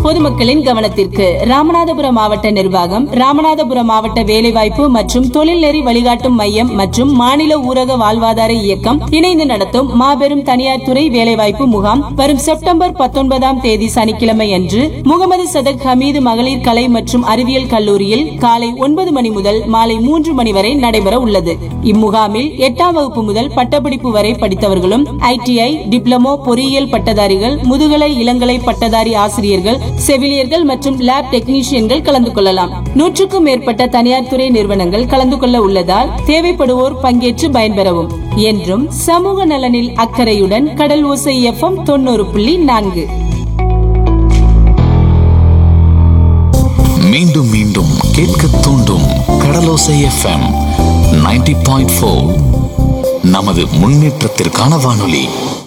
பொதுமக்களின் கவனத்திற்கு ராமநாதபுரம் மாவட்ட நிர்வாகம் ராமநாதபுரம் மாவட்ட வேலைவாய்ப்பு மற்றும் தொழில்நெறி வழிகாட்டும் மையம் மற்றும் மாநில ஊரக வாழ்வாதார இயக்கம் இணைந்து நடத்தும் மாபெரும் தனியார் துறை வேலைவாய்ப்பு முகாம் வரும் செப்டம்பர் பத்தொன்பதாம் தேதி சனிக்கிழமை அன்று முகமது சதக் ஹமீது மகளிர் கலை மற்றும் அறிவியல் கல்லூரியில் காலை ஒன்பது மணி முதல் மாலை மூன்று மணி வரை நடைபெற உள்ளது இம்முகாமில் எட்டாம் வகுப்பு முதல் பட்டப்படிப்பு வரை படித்தவர்களும் ஐடிஐ டிப்ளமோ பொறியியல் பட்டதாரிகள் முதுகலை இளங்கலை பட்டதாரி ஆசிரியர்கள் செவிலியர்கள் மற்றும் லேப் டெக்னீஷியன்கள் கலந்து கொள்ளலாம் நூற்றுக்கும் மேற்பட்ட தனியார் துறை நிறுவனங்கள் கலந்து கொள்ள உள்ளதால் தேவைப்படுவோர் பங்கேற்று பயன்பெறவும் என்றும் சமூக நலனில் அக்கறையுடன் கடல் ஓசை எஃப்எம் தொண்ணூறு புள்ளி நான்கு மீண்டும் மீண்டும் கேட்க தூண்டும் கடலோசை எஃப்எம் 90.4 பாயிண்ட் நமது முன்னேற்றத்திற்கான வானொலி